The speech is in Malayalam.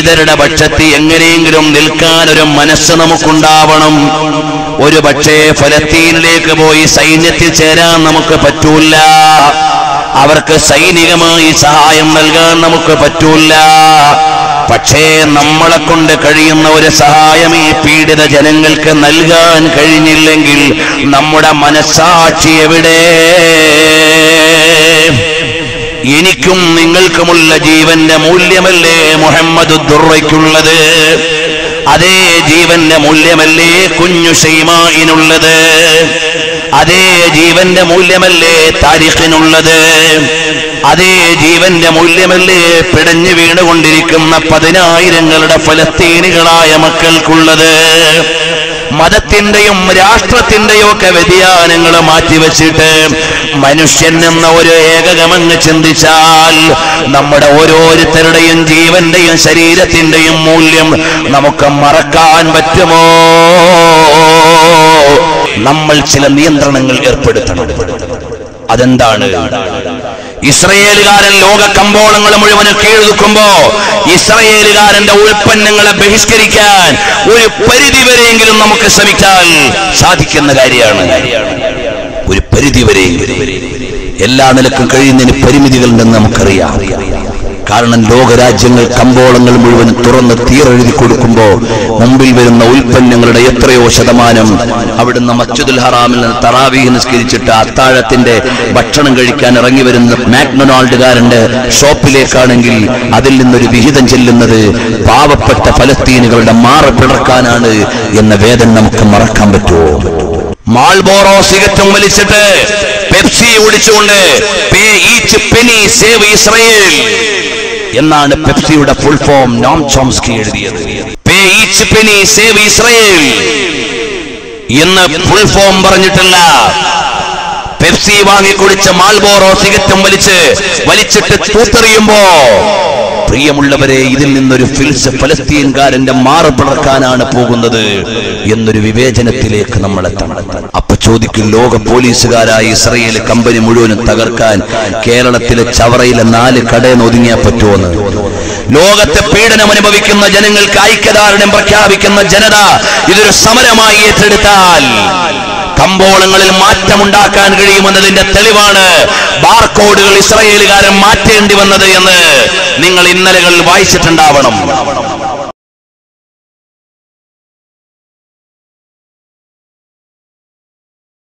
പീഡിതരുടെ പക്ഷത്ത് എങ്ങനെയെങ്കിലും നിൽക്കാൻ ഒരു മനസ്സ് നമുക്കുണ്ടാവണം ഒരു പക്ഷേ ഫലസ്തീനിലേക്ക് പോയി സൈന്യത്തിൽ ചേരാൻ നമുക്ക് പറ്റൂല അവർക്ക് സൈനികമായി സഹായം നൽകാൻ നമുക്ക് പറ്റൂല പക്ഷേ നമ്മളെ കൊണ്ട് കഴിയുന്ന ഒരു സഹായം ഈ പീഡിത ജനങ്ങൾക്ക് നൽകാൻ കഴിഞ്ഞില്ലെങ്കിൽ നമ്മുടെ മനസ്സാക്ഷി എവിടെ എനിക്കും നിങ്ങൾക്കുമുള്ള ജീവന്റെ മൂല്യമല്ലേ മുഹമ്മദ് ദുർവയ്ക്കുള്ളത് അതേ ജീവന്റെ മൂല്യമല്ലേ കുഞ്ഞു ഷെയ്മായിനുള്ളത് അതേ ജീവന്റെ മൂല്യമല്ലേ താരിഖിനുള്ളത് അതേ ജീവന്റെ മൂല്യമല്ലേ പിടഞ്ഞു വീണുകൊണ്ടിരിക്കുന്ന പതിനായിരങ്ങളുടെ ഫലസ്തീനികളായ മക്കൾക്കുള്ളത് മതത്തിന്റെയും രാഷ്ട്രത്തിന്റെയും ഒക്കെ വ്യതിയാനങ്ങൾ മാറ്റിവെച്ചിട്ട് മനുഷ്യൻ എന്ന ഒരു ഏകകമങ്ങ് ചിന്തിച്ചാൽ നമ്മുടെ ഓരോരുത്തരുടെയും ജീവന്റെയും ശരീരത്തിന്റെയും മൂല്യം നമുക്ക് മറക്കാൻ പറ്റുമോ നമ്മൾ ചില നിയന്ത്രണങ്ങൾ ഏർപ്പെടുത്തണം അതെന്താണ് ഇസ്രയേലുകാരൻ ലോക കമ്പോളങ്ങൾ മുഴുവനും കീഴ്തുക്കുമ്പോ ഇസ്രയേലുകാരന്റെ ഉൽപ്പന്നങ്ങളെ ബഹിഷ്കരിക്കാൻ ഒരു പരിധി വരെയെങ്കിലും നമുക്ക് ശ്രമിച്ചാൽ സാധിക്കുന്ന കാര്യമാണ് ഒരു പരിധി വരെയെങ്കിലും എല്ലാ നിലക്കും കഴിയുന്നതിന് പരിമിതികളുണ്ടെന്ന് നമുക്കറിയാം കാരണം ലോകരാജ്യങ്ങൾ കമ്പോളങ്ങൾ മുഴുവൻ തുറന്ന് തീരെഴുതി കൊടുക്കുമ്പോ മുമ്പിൽ വരുന്ന ഉൽപ്പന്നങ്ങളുടെ എത്രയോ ശതമാനം അവിടുന്ന് മസ്ജിദുൽ ഹറാമിൽ നിന്ന് തറാവീഹ് നിസ്കരിച്ചിട്ട് അത്താഴത്തിന്റെ ഭക്ഷണം കഴിക്കാൻ ഇറങ്ങി വരുന്ന മാക്ഡൊണാൾഡുകാരന്റെ ഷോപ്പിലേക്കാണെങ്കിൽ അതിൽ നിന്നൊരു വിഹിതം ചെല്ലുന്നത് പാവപ്പെട്ട ഫലസ്തീനുകളുടെ മാറ് പിളർക്കാനാണ് എന്ന വേദന നമുക്ക് മറക്കാൻ പറ്റുമോ മാൾബോറോ സിഗറ്റും വലിച്ചിട്ട് പെപ്സി ഓടിച്ചുകൊണ്ട് pay each penny save Israel എന്നാണ് പെപ്സിയുടെ ഫുൾ ഫോം നോം ചോംസ്കി എഴുതിയത് pay each penny save Israel എന്ന് ഫുൾ ഫോം പറഞ്ഞിട്ടില്ല പെപ്സി വാങ്ങി കുടിച്ച മാൾബോറോ സിഗറ്റും വലിച്ച് വലിച്ചിട്ട് തൂത്തെറിയുമ്പോ പ്രിയമുള്ളവരെ ഇതിൽ നിന്നൊരു ഫിൽസ് ഫലസ്തീൻകാരന്റെ മാറ് പിളർക്കാനാണ് പോകുന്നത് എന്നൊരു വിവേചനത്തിലേക്ക് നമ്മൾ എത്തണം അപ്പൊ ചോദിക്കും ലോക പോലീസുകാരായ ഇസ്രയേൽ കമ്പനി മുഴുവനും തകർക്കാൻ കേരളത്തിലെ ചവറയിലെ നാല് കടയിൽ ഒതുങ്ങിയാൽ പറ്റുമെന്ന് ലോകത്തെ പീഡനം അനുഭവിക്കുന്ന ജനങ്ങൾക്ക് ഐക്യദാർഢ്യം പ്രഖ്യാപിക്കുന്ന ജനത ഇതൊരു സമരമായി ഏറ്റെടുത്താൽ കമ്പോളങ്ങളിൽ മാറ്റമുണ്ടാക്കാൻ കഴിയുമെന്നതിന്റെ തെളിവാണ് ബാർകോഡുകൾ ഇസ്രയേലുകാരൻ മാറ്റേണ്ടി വന്നത് എന്ന് നിങ്ങൾ ഇന്നലകളിൽ വായിച്ചിട്ടുണ്ടാവണം